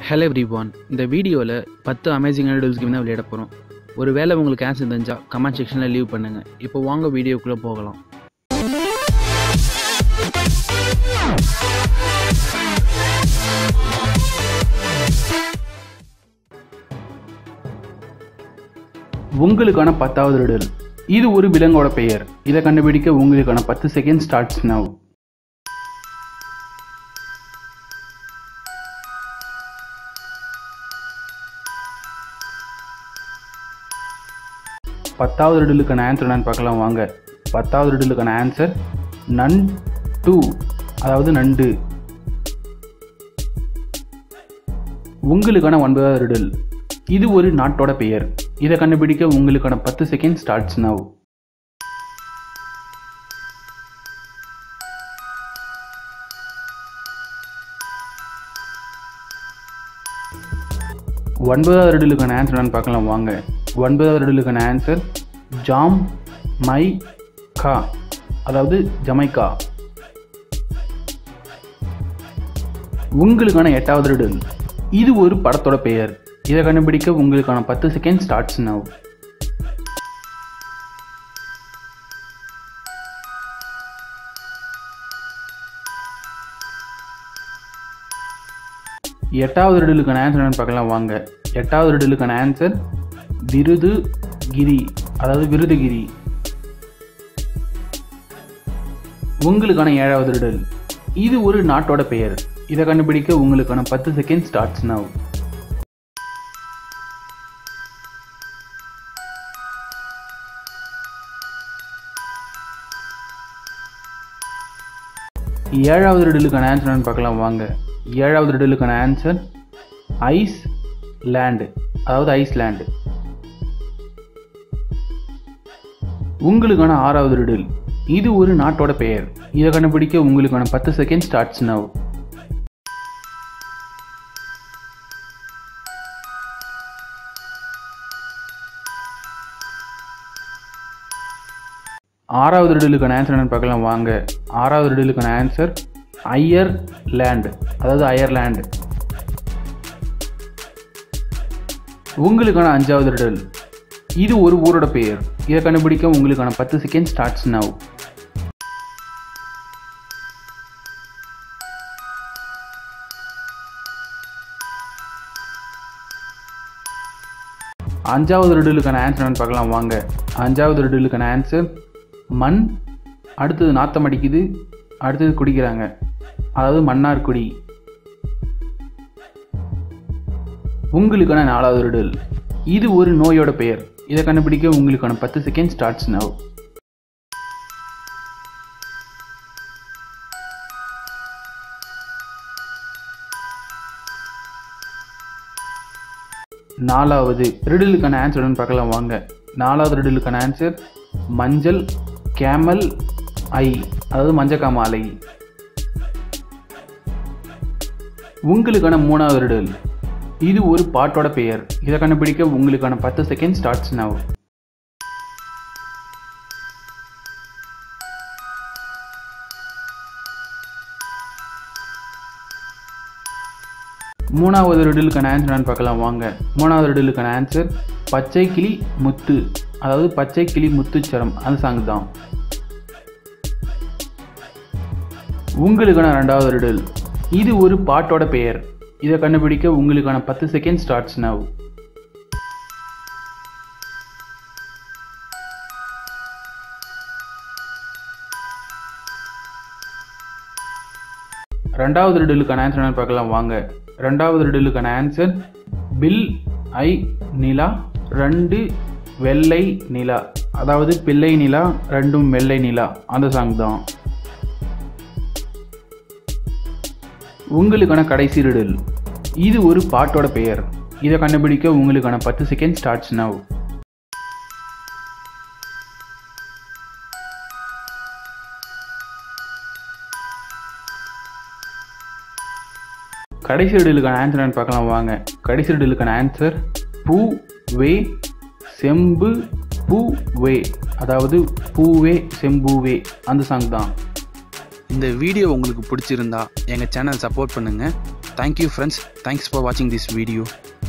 hello every one இந்த வீடியோவில் பத்து அமேசிங் ஐடல்ஸ் கேம் தான் விளையாட போகிறோம் ஒரு வேளை உங்களுக்கு ஆன்சர் தெரிஞ்சால் கமெண்ட் செக்ஷனில் லீவ் பண்ணுங்கள் இப்போ வாங்க வீடியோக்குள்ளே போகலாம் உங்களுக்கான பத்தாவது ரிடல் இது ஒரு விலங்கோட பெயர் இதை கண்டுபிடிக்க உங்களுக்கான பத்து செகண்ட் ஸ்டார்ட்ஸ் நவ் பத்தாவது ரிடலுக்கான ஆன்சர் என்னன்னு பார்க்கலாம் வாங்க பத்தாவது ரிடலுக்கான ஆன்சர் நன் டூ அதாவது நண்டு உங்களுக்கான ஒன்பதாவது ரிடல் இது ஒரு நாட்டோட பெயர் இதை கண்டுபிடிக்க உங்களுக்கான பத்து செகண்ட் ஸ்டார்ட்ஸ் நவ் ஒன்பதாவது ரிடலுக்கான ஆன்சர் என்னன்னு பார்க்கலாம் வாங்க ஒன்பதாவது ரிடலுக்கான ஆன்சர் ஜாம் மை கா அதாவது ஜமைக்கா உங்களுக்கான எட்டாவது ரிடல் இது ஒரு படத்தோட பெயர் இதை கண்டுபிடிக்க உங்களுக்கான பத்து செகண்ட் ஸ்டார்ட்ஸ் நவ் எட்டாவது ரிடலுக்கான ஆன்சர் என்னன்னு பார்க்கலாம் வாங்க எட்டாவது ரிடலுக்கான ஆன்சர் விருது கிரி அதாவது விருதுகிரி உங்களுக்கான ஏழாவது ரிடல் இது ஒரு நாட்டோட பெயர் இதை கண்டுபிடிக்க உங்களுக்கான பத்து செகண்ட் ஸ்டார்ட்ஸ் நவ் ஏழாவது ரிடலுக்கான ஆன்சர் என்னன்னு பார்க்கலாம் வாங்க ஏழாவது ரிடலுக்கான ஆன்சர் ஐஸ் லேண்டு அதாவது ஐஸ்லேண்டு உங்களுக்கான ஆறாவது ரிடில் இது ஒரு நாட்டோட பெயர் இதை கண்டுபிடிக்க உங்களுக்கான பத்து செகண்ட் ஸ்டார்ட்ஸ் நவ் ஆறாவது ரிடலுக்கான ஆன்சர் என்னன்னு பார்க்கலாம் வாங்க ஆறாவது ரிடலுக்கான ஆன்சர் ஐயர் லேண்ட் அதாவது அயர்லேண்ட் உங்களுக்கான அஞ்சாவது ரிடல் இது ஒரு ஊரோட பெயர் இதை கண்டுபிடிக்க உங்களுக்கான பத்து செகண்ட் ஸ்டார்ட்ஸ் நவ் அஞ்சாவது ரிடலுக்கான ஆன்சர் என்னன்னு பார்க்கலாம் வாங்க அஞ்சாவது ரிடலுக்கான ஆன்சர் மண் அடுத்தது நாத்தம் அடிக்குது அடுத்தது குடிக்கிறாங்க அதாவது மன்னார்குடி உங்களுக்கான நாலாவது ரிடல் இது ஒரு நோயோட பெயர் இதை கண்டுபிடிக்க உங்களுக்கான பத்து செகண்ட் ஸ்டார்ட்ஸ் நவ் நாலாவது ரிடலுக்கான ஆன்சர் என்னன்னு பார்க்கலாம் வாங்க நாலாவது ரிடலுக்கான ஆன்சர் மஞ்சள் கேமல் ஐ அதாவது மஞ்சக்காமாலை உங்களுக்கான மூணாவது ரிடல் இது ஒரு பாட்டோட பெயர் இதை கண்டுபிடிக்க உங்களுக்கான பத்து செகண்ட் ஸ்டார்ட்ஸ் நவ் மூணாவது ரிடலுக்கான ஆன்சர் என்னன்னு பார்க்கலாம் வாங்க மூணாவது ரிடலுக்கான ஆன்சர் பச்சை கிளி முத்து அதாவது பச்சை கிளி முத்துச்சரம் அந்த சாங் தான் உங்களுக்கான ரெண்டாவது ரிடல் இது ஒரு பாட்டோட பெயர் இதை கண்டுபிடிக்க உங்களுக்கான பத்து செகண்ட் ஸ்டார்ட்ஸ் நவ் ரெண்டாவது ரிடலுக்கான ஆன்சர் என்னன்னு பார்க்கலாம் வாங்க ரெண்டாவது ரிடலுக்கான ஆன்சர் பில் ஐ நிலா ரெண்டு வெள்ளை நிலா அதாவது பிள்ளை நிலா ரெண்டும் வெள்ளை நிலா அந்த சாங் தான் உங்களுக்கான கடைசி ரிடல் இது ஒரு பாட்டோட பெயர் இதை கண்டுபிடிக்க உங்களுக்கான பத்து செகண்ட் ஸ்டார்ட்ஸ் நவ் கடைசி ரிடலுக்கான ஆன்சர் என்னன்னு பார்க்கலாம் வாங்க கடைசி ரிடலுக்கான ஆன்சர் பூ வே செம்பு பூ வே அதாவது பூவே செம்பூவே அந்த சாங் தான் இந்த வீடியோ உங்களுக்கு பிடிச்சிருந்தா எங்கள் சேனல் சப்போர்ட் பண்ணுங்கள் தேங்க்யூ ஃப்ரெண்ட்ஸ் தேங்க்ஸ் ஃபார் வாட்சிங் திஸ் வீடியோ